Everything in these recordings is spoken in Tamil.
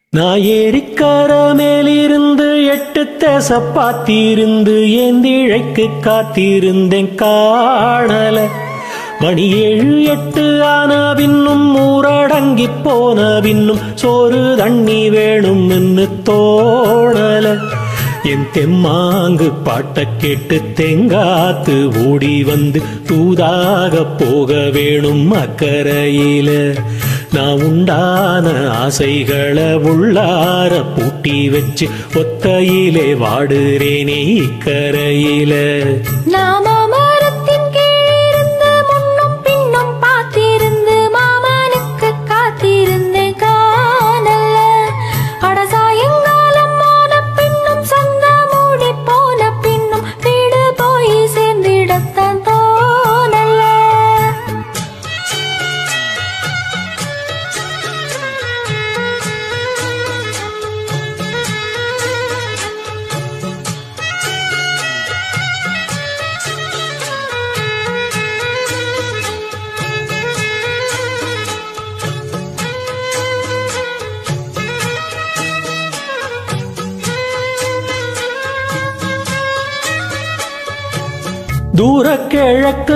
நான் ஏரிக்கர மேலிருந்து எட்டு தேச பாத்திருந்து ஏந்திழைக்கு காத்திருந்தேன் காணல மணி ஏழு எட்டு ஆன பின்னும் ஊரடங்கி போன பின்னும் சோறு தண்ணி வேணும் என்று தோணல என் தெம்மாங்கு பாட்ட கேட்டு தெங்காத்து ஓடி வந்து தூதாக போக வேணும் அக்கறையில நான் உண்டான ஆசைகளை உள்ளார பூட்டி வச்சு ஒத்தையிலே வாடுறேனே இக்கரையில நாம மரத்தின் கீழிருந்து முன்னும் பின்னும் பார்த்திருந்து மாமனுக்கு காத்திருந்தேன் காணல அட சாயங்காலம் ஆன பின்னும் சந்த மூடி போன பின்னும் வீடு போய் சேர்ந்திடத்தான் தோணல தூர கிழக்கு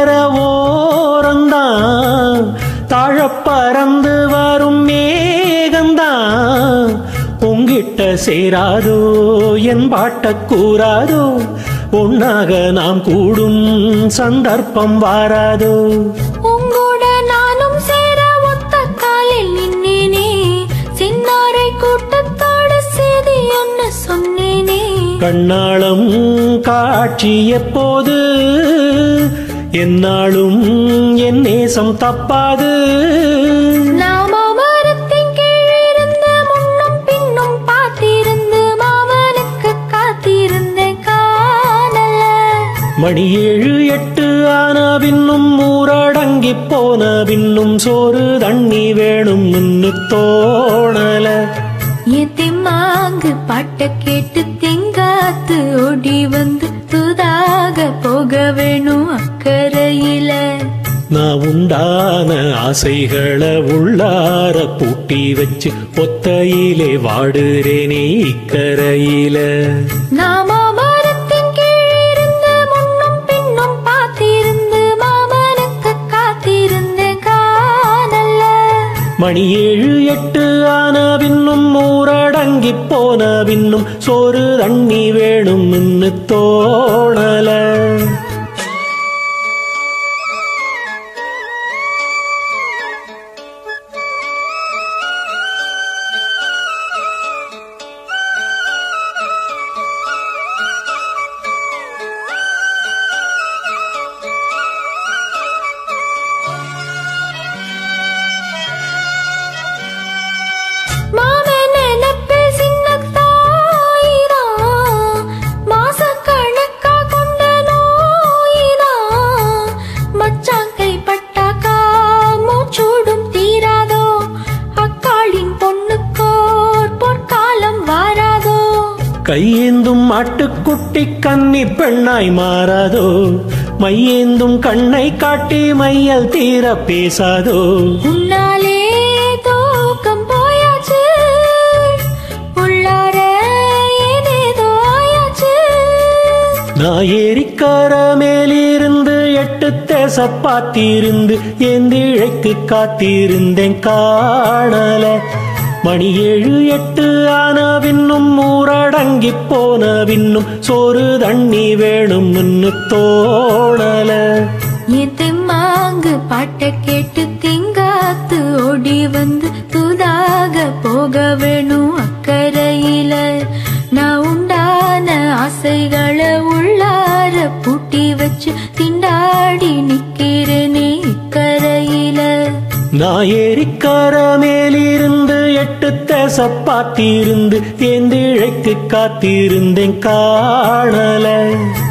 கரவோரந்தான் தாழ பறந்து வரும் மேகந்தான் உங்கிட்ட சேராதோ என் பாட்ட கூறாதோ ஒன்னாக நாம் கூடும் சந்தர்ப்பம் வாராதோ உங்கூட நானும் சேர ஒத்த காலில் நின்னேனே சின்னாரை கூட்டத்தோடு செய்தி ஒன்னு சொன்னேனே கண்ணாளம் காட்சி எப்போது என்னாலும் என் நேசம் தப்பாது நாம மரத்தின் கீழிருந்து முன்னும் பின்னும் பார்த்திருந்து மாமனுக்கு காத்திருந்தேன் காணல மணி ஏழு எட்டு ஆன பின்னும் ஊரடங்கி போன பின்னும் சோறு தண்ணி வேணும் முன்னு தோணல என் திம்மாங்கு பாட்ட கேட்டு தெங்காத்து ஓடி வந்து துதாக போக வேணும் அக்கறையில நான் உண்டான ஆசைகளை உள்ளார பூட்டி வச்சு ஒத்தையிலே வாடுறேனே இக்கரையில நாம மரத்தின் கீழிருந்து முன்னும் பின்னும் பார்த்திருந்து மாமனுக்கு காத்திருந்தேன் காணல மணி ஏழு எட்டு ஆன பின்னும் ஊரடங்கி போன பின்னும் சோறு தண்ணி வேணும் முன்னு தோணல மாமன் நினைப்பில் சின்ன தாயிரா மாசக்கணக்கா கொண்ட நோயிரா மச்சான் கைப்பட்டாக்கா மூச்சூடும் தீராதோ அக்காளின் பொண்ணுக்கோர் பொற்காலம் வாராதோ கையேந்தும் ஆட்டுக்குட்டி கன்னி பெண்ணாய் மாறாதோ மையேந்தும் கண்ணை காட்டி மையல் தீர பேசாதோ உன்னாலே தூக்கம் போயாச்சு உள்ளார ஏதேதோ ஆயாச்சு நான் ஏரிக்கார மேலிருந்து எட்டு தேச பாத்திருந்து ஏந்திழைக்கு காத்திருந்தேன் காணல மணி ஏழு எட்டு ஆன பின்னும் ஊரடங்கி போன பின்னும் சோறு தண்ணி வேணும் முன்னு தோணல என் தெம்மாங்கு பாட்ட கேட்டு திங்காத்து ஓடி வந்து துதாக போக வேணும் அக்கறையில நான் உண்டான ஆசைகளை உள்ளார பூட்டி வச்சு திண்டாடி நிக்கிறேனே இக்கரையில நான் ஏரிக்கார மேலிருந்து எட்டு தேச பாத்திருந்து ஏந்திழைக்கு காத்திருந்தேன் காணல